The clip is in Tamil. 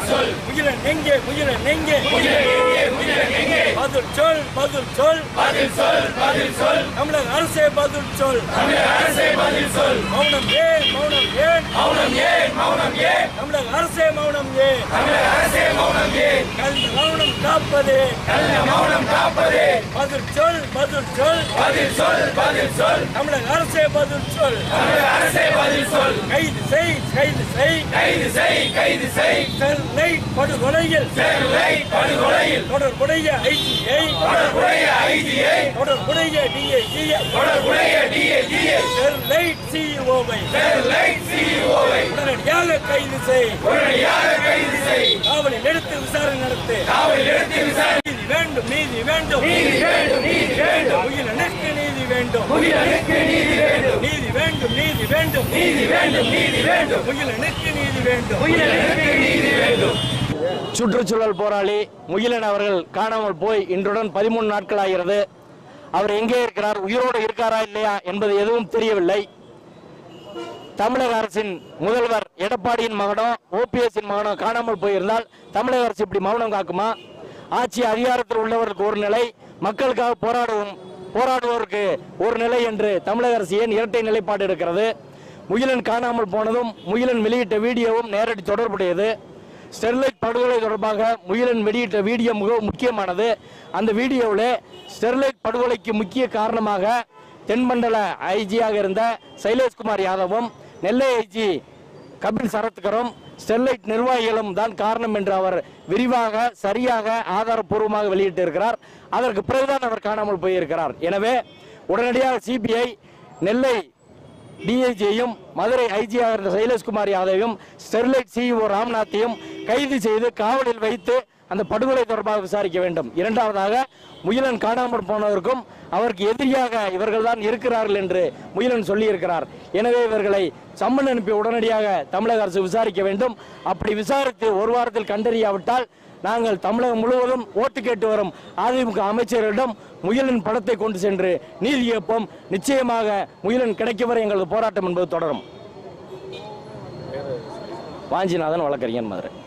முகிலன் எங்கே முகிலன் எங்கே பதில் சொல் பதில் சொல் தமிழக அரசே பதில் சொல் மௌனம் ஏன் மௌனம் ஏன் மௌனம் ஏன் தமிழக அரசே மௌனம் ஏன் கல்வி மௌனம் காப்பது நல்ல மௌனம் காப்பது பதில் சொல் பதில் சொல் பதில் சொல் பதில் சொல் தமிழக அரசே பதில் சொல் தமிழக அரசே பதில் சொல் கைது செய் கைது செய் கைது செய் கைது செய் சென்னை படுகொலையில் சென்னை படுகொலையில் தொடர்புடைய ஐஜியை தொடர்புடைய ஐடியை தொடர்புடைய டிஐஜியை தொடர்புடைய டிஏஜியை ஸ்டெர்லைட் சிஇஓவை ஸ்டெர்லைட் சிஇஓவை உடனடியாக கைது செய் உடனடியாக கைது செய் காவலில் எடுத்து விசாரணை நடத்து காவலில் எடுத்து விசாரணை நீதி வேண்டும் நீதி வேண்டும் நீதி வேண்டும் நீதி வேண்டும் உயிரினுக்கு நீதி வேண்டும் உயிருக்கு நீதி வேண்டும் நீதி வேண்டும் நீதி வேண்டும் நீதி வேண்டும் நீதி வேண்டும் உயிரினுக்கு நீதி வேண்டும் உயிருக்கு நீதி வேண்டும் சுற்றுச்சூழல் போராளி முகிலன் அவர்கள் காணாமல் போய் இன்றுடன் பதிமூணு நாட்கள் ஆகிறது அவர் எங்கே இருக்கிறார் உயிரோடு இருக்காரா இல்லையா என்பது எதுவும் தெரியவில்லை தமிழக அரசின் முதல்வர் எடப்பாடியின் மகனோ ஓபிஎஸ்ஸின் மகனோ காணாமல் போயிருந்தால் தமிழக அரசு இப்படி மௌனம் காக்குமா ஆட்சி அதிகாரத்தில் உள்ளவருக்கு ஒரு நிலை மக்களுக்காக போராடும் போராடுவோருக்கு ஒரு நிலை என்று தமிழக அரசு ஏன் இரட்டை நிலைப்பாடு இருக்கிறது முகிலன் காணாமல் போனதும் முகிலன் வெளியிட்ட வீடியோவும் நேரடி தொடர்புடையது ஸ்டெர்லைட் படுகொலை தொடர்பாக முகிலன் வெளியிட்ட வீடியோ மிக முக்கியமானது அந்த வீடியோவில் ஸ்டெர்லைட் படுகொலைக்கு முக்கிய காரணமாக தென்மண்டல ஐஜியாக இருந்த சைலேஷ்குமார் யாதவும் நெல்லை ஐஜி கபில் சரத்கரும் ஸ்டெர்லைட் நிர்வாகிகளும் தான் காரணம் என்று அவர் விரிவாக சரியாக ஆதாரப்பூர்வமாக வெளியிட்டிருக்கிறார் அதற்கு பிறகுதான் அவர் காணாமல் போயிருக்கிறார் எனவே உடனடியாக சிபிஐ நெல்லை டிஐஜியையும் மதுரை ஐஜியாக இருந்த சைலேஷ்குமார் யாதவையும் ஸ்டெர்லைட் சிஇஓ ராம்நாத்தையும் கைது செய்து காவலில் வைத்து அந்த படுகொலை தொடர்பாக விசாரிக்க வேண்டும் இரண்டாவதாக முயலன் காணாமல் போனதற்கும் அவருக்கு எதிரியாக இவர்கள் தான் இருக்கிறார்கள் என்று முயலன் சொல்லியிருக்கிறார் எனவே இவர்களை சம்மன் அனுப்பி உடனடியாக தமிழக அரசு விசாரிக்க வேண்டும் அப்படி விசாரித்து ஒரு வாரத்தில் கண்டறியாவிட்டால் நாங்கள் தமிழகம் முழுவதும் ஓட்டு கேட்டு வரும் அதிமுக அமைச்சர்களிடம் முயலின் படத்தை கொண்டு சென்று நீதி கேட்போம் நிச்சயமாக முயலின் கிடைக்கும் வரை எங்களது போராட்டம் என்பது தொடரும் வாஞ்சிநாதன் வழக்கறிஞர் மதுரை